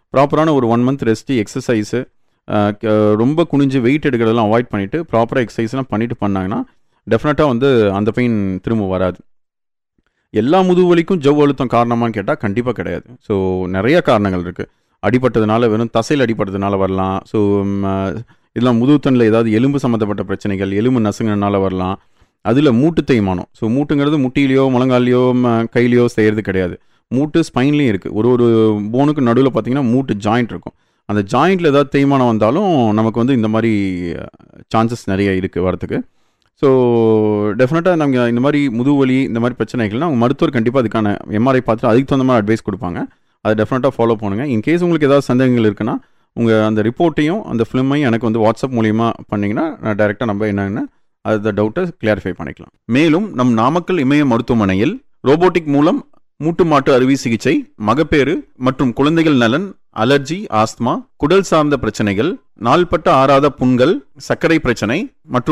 ப்ராப்பரான ஒரு one month rest exercise ரொம்ப குனிஞ்சு வெயிட் எடுக்கிறதெல்லாம் அவாய்ட் பண்ணிவிட்டு ப்ராப்பராக எக்ஸசைஸ்லாம் பண்ணிட்டு பண்ணாங்கன்னா டெஃபினட்டாக வந்து அந்த பெயின் திரும்ப வராது எல்லா முதுகு வலிக்கும் ஜவ் அழுத்தம் காரணமான்னு கேட்டால் கண்டிப்பாக கிடையாது ஸோ நிறைய காரணங்கள் இருக்குது அடிபட்டதுனால வெறும் தசையில் அடிபட்டதுனால வரலாம் ஸோ இதெல்லாம் முதுகுத்தண்டில் ஏதாவது எலும்பு சம்மந்தப்பட்ட பிரச்சனைகள் எலும்பு நசுங்கினால வரலாம் அதில் மூட்டு தேய்மானம் ஸோ மூட்டுங்கிறது முட்டிலையோ முழங்காலையோ ம- கையிலையோ செய்கிறது கிடையாது மூட்டு ஸ்பைன்லேயும் இருக்குது ஒரு ஒரு போனுக்கு நடுவில் பார்த்தீங்கன்னா மூட்டு ஜாயிண்ட் இருக்கும் அந்த ஜாயிண்ட்டில் ஏதாவது தேய்மானம் வந்தாலும் நமக்கு வந்து இந்த மாதிரி சான்சஸ் நிறைய இருக்குது வரத்துக்கு ஸோ டெஃபினட்டாக நாங்கள் இந்த மாதிரி முதுவலி இந்த மாதிரி பிரச்சனைகள்னா அவங்க மருத்துவர் கண்டிப்பாக அதுக்கான எம்ஆர்ஐ பார்த்துட்டு அதுக்கு தகுந்த மாதிரி அட்வைஸ் கொடுப்பாங்க அதை டெஃபினட்டாக ஃபாலோ பண்ணுங்க இன்கேஸ் உங்களுக்கு ஏதாவது சந்தேகங்கள் இருக்குன்னா உங்கள் அந்த ரிப்போர்ட்டையும் அந்த ஃபிலிமையும் எனக்கு வந்து வாட்ஸ்அப் மூலியமா பண்ணிங்கன்னா நான் டைரெக்டாக நம்ம என்னென்னு அந்த டவுட்டை கிளாரிஃபை பண்ணிக்கலாம் மேலும் நம் நாமக்கல் இமய மருத்துவமனையில் ரோபோட்டிக் மூலம் மூட்டு மாட்டு அறுவை சிகிச்சை மகப்பேறு மற்றும் குழந்தைகள் நலன் அலர்ஜி ஆஸ்துமா குடல் சார்ந்த பிரச்சனைகள் நாள்பட்ட ஆறாத புண்கள் சர்க்கரை பிரச்சனை மற்றும்